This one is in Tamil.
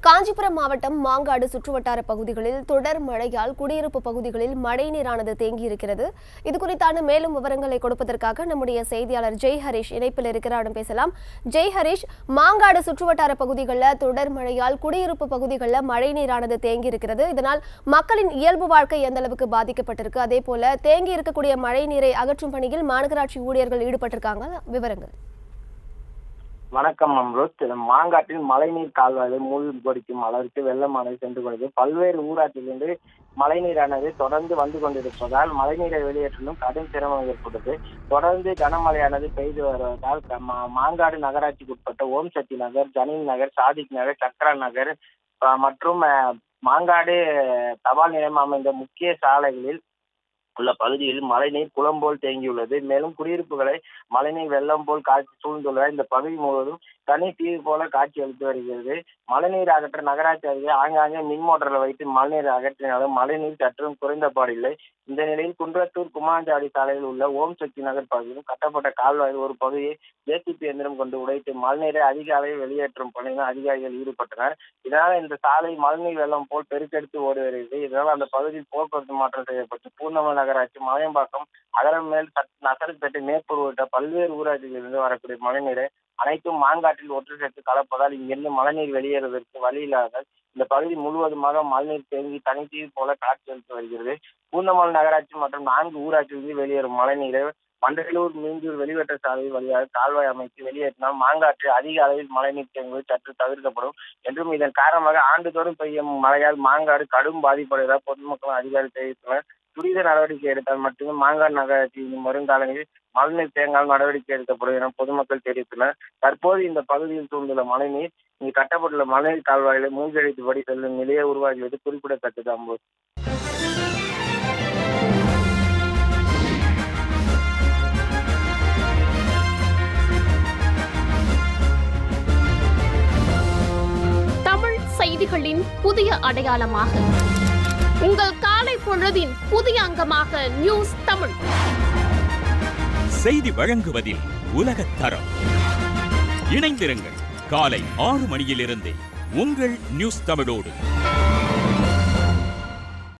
காஞ்சிபுரம் மாவட்டம் மாங்காடு சுற்றுவட்டார பகுதிகளில் தொடர் மழையால் குடியிருப்பு பகுதிகளில் மழைநீரானது தேங்கியிருக்கிறது இது குறித்தான மேலும் விவரங்களை கொடுப்பதற்காக நம்முடைய செய்தியாளர் ஜெய் ஹரிஷ் இணைப்பில் இருக்கிறாரிடம் பேசலாம் ஜெய் ஹரிஷ் மாங்காடு சுற்றுவட்டார பகுதிகளில் தொடர் மழையால் குடியிருப்பு பகுதிகளில் மழைநீரானது தேங்கி இருக்கிறது இதனால் மக்களின் இயல்பு வாழ்க்கை எந்த அளவுக்கு பாதிக்கப்பட்டிருக்கு அதே போல தேங்கி இருக்கக்கூடிய மழை நீரை அகற்றும் பணியில் மாநகராட்சி ஊழியர்கள் ஈடுபட்டிருக்காங்க விவரங்கள் வணக்கம் அம்ருத் மாங்காட்டில் மழைநீர் கால்வாயில் மூழ்கடிக்கும் அளவிற்கு வெள்ளமானது சென்று கொண்டது பல்வேறு ஊராட்சியிலிருந்து மழைநீரானது தொடர்ந்து வந்து கொண்டிருப்பதால் மழைநீரை வெளியேற்றலும் கடும் சிரமம் ஏற்பட்டது தொடர்ந்து கனமழையானது பெய்து வருவதால் க- மா- மாங்காடு நகராட்சிக்கு உட்பட்ட ஓம் சக்தி நகர் ஜனீன் நகர் சாதிக் நகர் சக்ரா நகர் அஹ், மற்றும் அஹ், மாங்காடு தபால் நிலையம் அமைந்த முக்கிய சாலைகளில் உள்ள பகுதியில் மழைநீர் குளம் போல் தேங்கியுள்ளது மேலும் குடியிருப்புகளை மழைநீர் வெள்ளம் போல் காட்சி சூழ்ந்துள்ள இந்த பகுதி முழுவதும் தனி தீவு போல காட்சி அளித்து வருகிறது மழைநீர் அகற்ற நகராட்சி அருகே ஆங்காங்கே மின் மோட்டர்களை வைத்து மழைநீர் அகற்றினாலும் மழைநீர் சற்றும் குறைந்தபாடில்லை இந்த நிலையில் குன்றத்தூர் குமாஞ்சாடி சாலையில் உள்ள ஓம் சக்தி நகர் பகுதியில் கட்டப்பட்ட கால்வாயில் ஒரு பகுதியை ஜேசிபி இயந்திரம் கொண்டு உடைத்து மழைநீரை அதிக அளவில் வெளியேற்றும் பணியில் அதிகாரிகள் ஈடுபட்டனர் இதனால் இந்த சாலை மழைநீர் வெள்ளம் போல் பெருக்கெடுத்து ஓடி வருகிறது இதனால் அந்த பகுதியில் போக்குவரத்து மாற்றம் செய்யப்பட்டு பூர்ணமலை நகராட்சி மலையம்பாக்கம் அகரமேல் நசரப்பேட்டை மேற்பூர் உள்ளிட்ட பல்வேறு ஊராட்சிகளிலிருந்து வரக்கூடிய மழைநீரை அனைத்தும் மாங்காட்டில் ஒற்றை சேர்த்து கலப்பதால் இங்கிருந்து மழைநீர் வெளியேறுவதற்கு வழி இல்லாததால் இந்த பகுதி முழுவதுமாக மழைநீர் தேங்கி தனித்தீவு போல காட்சி அளித்து வருகிறது பூந்தமலை நகராட்சி மற்றும் நான்கு ஊராட்சிகளில் வெளியேறும் மழைநீரை மண்டலூர் மீஞ்சூர் வெளிவட்ட சாலை வழியாக கால்வாய் அமைத்து வெளியேற்றினால் மாங்காற்றில் அதிக அளவில் மழைநீர் தேங்குவது சற்று தவிர்க்கப்படும் என்றும் இதன் காரணமாக ஆண்டுதோறும் பெய்யும் மழையால் மாங்காடு கடும் பாதிப்படைவதாக பொதுமக்களும் அதிகாரி தெரிவித்தனர் துரித நடவடிக்கை எடுத்தால் மட்டுமே மாங்காடு நகராட்சியின் வருங்காலங்களில் மழைநீர் தேங்கால் நடவடிக்கை எடுக்கப்படும் என பொதுமக்கள் தெரிவித்தனர் தற்போது இந்த பகுதியில் சூழ்ந்துள்ள மழைநீர் இங்கு கட்டப்பட்டுள்ள மழைநீர் கால்வாயிலை மூழ்கடித்தபடி செல்லும் நிலையை உருவாகியது குறிப்பிடத்தக்கது அம்பு தமிழ் செய்திகளின் புதிய அடையாளமாக உங்கள் காலை பொழுதின் புதிய அங்கமாக நியூஸ் தமிழ் செய்தி வழங்குவதில் உலகத் தரம் இணைந்திருங்கள் காலை ஆறு மணியிலிருந்தே உங்கள் நியூஸ் தமிழோடு